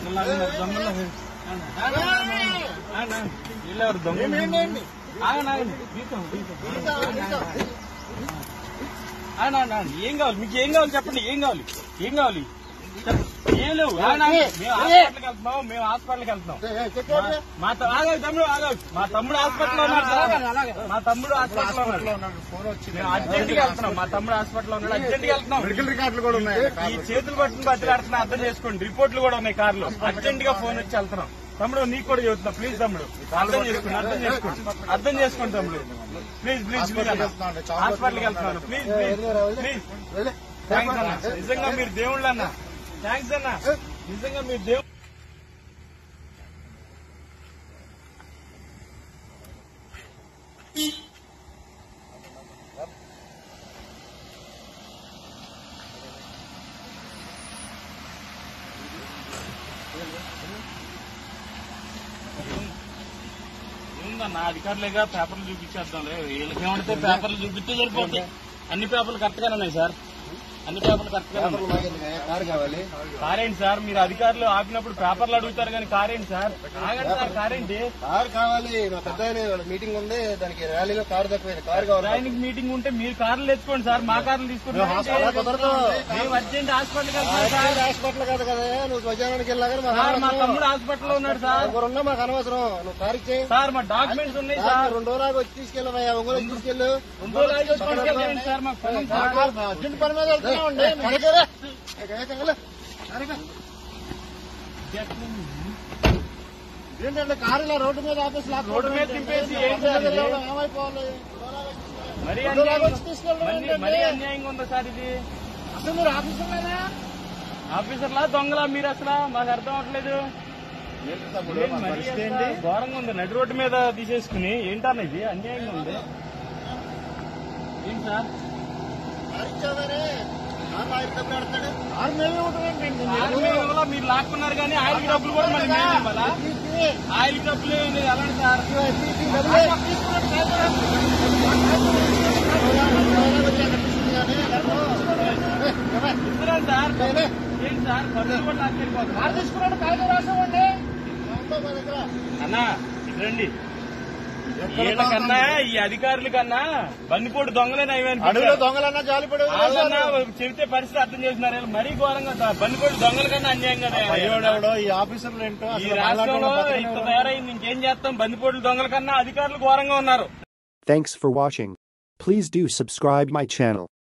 వీళ్ళెవరు దొంగ ఆగండి, ఆగండి. తీసుకో, తీసుకో. ఆగండి, ఆగండి, ఆగండి. ఏం కావాలి మీకు ఏం కావాలి చెప్పండి ఏం కావాలి ఏం కావాలి చెప్ప- ఏం లేవు ఆగండి, ఆగండి. మేము హాస్పిటల్కి వెళ్తున్నాం మేము హాస్పిటల్కి వెళ్తున్నాం మా- మా త- ఆగండి, తమ్ముడు ఆగండి. మా తమ్ముడు హాస్పిటల్లో ఉన్నాడు సార్ మా తమ్ముడు హాస్పిటల్లో ఉన్నాడు మేము అర్జెంట్ గా వెళ్తున్నాం మా తమ్ముడు హాస్పిటల్లో ఉన్నాడు అర్జెంట్ గా వెళ్తున్నాం మెడికల్ రికార్డులు కూడా ఉన్నాయి ఈ చేతులు పట్టుకుని బతిలాడుతున్నా అర్థం చేసుకోండి రిపోర్ట్లు కూడా ఉన్నాయి కార్లో అర్జెంట్ గా ఫోన్ వచ్చి వెళ్తున్నాం తమ్ముడు నీకు కూడా చెబుతున్నా ప్లీజ్ తమ్ముడు అర్థం చేసుకోండి అర్థం చేసుకోండి అర్థం చేసుకోండి తమ్ముడు ప్లీజ్ ప్లీజ్ ప్లీజ్ అన్న. హాస్పిటల్కి వెళ్తున్నాను ప్లీజ్ ప్లీజ్ ప్లీజ్ థ్యాంక్స్ అన్న నిజంగా మీరు దేవుళ్ళు అన్న థ్యాంక్స్ అన్న నిజంగా మీరు దేవుడు ఉందన్న అధికారులుగా పేపర్లు చూపించేద్దాంలే వీళ్ళకి ఏమంటే పేపర్లు చూపిస్తే సరిపోతాయి అన్ని పేపర్లు కరెక్ట్ గానే ఉన్నాయి సార్ అన్ని పేపర్లు కరెక్ట్ గానే ఉన్నాయి కారు కావాలి కారేంటి సార్ మీరు అధికారులు ఆపినప్పుడు పేపర్లు అడుగుతారు కానీ కారేంటి సార్ ఆగండి సార్ కారేంటి కారు కావాలి మా పెద్ద ఆయన మీటింగ్ ఉంది దానికి ర్యాలీలో కారు తక్కువైంది కారు కావాలి ట్రైనింగ్ మీటింగ్ ఉంటే మీరు కార్లు తెచ్చుకోండి సార్ మా కార్లు తీసుకుంటాం అలా కుదరదు మేము అర్జెంట్ హాస్పిటల్కి వెళ్తాం సార్ హాస్పిటల్ కాదు కదా నువ్వు స్వజనానికి వెళ్ళాగా మాకు సార్ మా అనవసరం. తమ్ముడు హాస్పిటల్లో ఉన్నాడు సార్ ఒకరున్నా మాకు అనవసరం నువ్వు కారు ఇచ్చే సార్ మా డాక్యుమెంట్స్ ఉన్నాయి సార్ రెండు రోజులు వచ్చి తీసుకెళ్ళవయ్యా ఒంగోలు వచ్చి తీసుకెళ్ళు ఇంకో లారీ వచ్చి పట్టుకెళ్ళండి సార్ మాకు పని ఉంది సార్. అర్జెంట్ పని మీద వెళ్తున్నామండి మీ దగ్గర. ఎక్కడికి వెళ్ళు. సరేగా. ఏంటంటే కారు ఇలా రోడ్డు మీద ఆపేసి లాక్కోవడం రోడ్డు మీద తిప్పేసి ఏం సార్ ఇది? ఏమైపోవాలి మరీ ఇంకో లారీ అన్యాయంగా వచ్చి తీసుకెళ్ళడం మరీ- ఏంటండి? మరీ అన్యాయంగా ఉందా సార్ ఇది అసలు మీరు ఆఫీసర్ లేదా ఆఫీసర్లా దొంగలా మీరు అసలు మాకు అర్థం అవట్లేదు ఏం మరీ అసలు ఘోరంగా ఉంది నడి రోడ్డు మీద తీసేసుకుని ఏంటన్న ఇది అన్యాయంగా ఉంది ఏం సార్ కారు ఇచ్చావనే కారు లారీ డబ్బులు ఆడతాడు కారు మేమే ఉంటామండి ఆయిల్ మీద ఇవ్వాలా? మీరు లాక్కున్నారు కానీ ఆయిల్ డబ్బులు కూడా మళ్ళీ మేము ఇవ్వాలా ఆయిల్ డబ్బులు ఏంటి ఎలాంటి సార్ ఇస్తున్నాను సార్ ఏంటి సార్ ఖర్చులు కూడా లాక్కెళ్ళిపోతారు అన్నా ఇటు రండి వీళ్ళకన్నా ఈ అధికారుల కన్నా బందిపోటు దొంగలే అడవిలో నయమని దొంగలన్నా జాలిపడు వాళ్ళన్నా చెబితే పరిస్థితి అర్థం చేస్తున్నారు వీళ్ళు మరీ ఘోరంగా ద- బందిపోటు దొంగల కన్నా అన్యాయంగా తయారయ్యారు. ఈ ఆఫీసర్లు ఏంటో ఈ అసలు రాష్ట్రంలో మాట్లాడడం ఇంత తయారైంది ఇంకేం చేస్తాం బందిపోటు దొంగల కన్నా అధికారులు ఘోరంగా ఉన్నారు Thanks for watching. Please do subscribe my channel.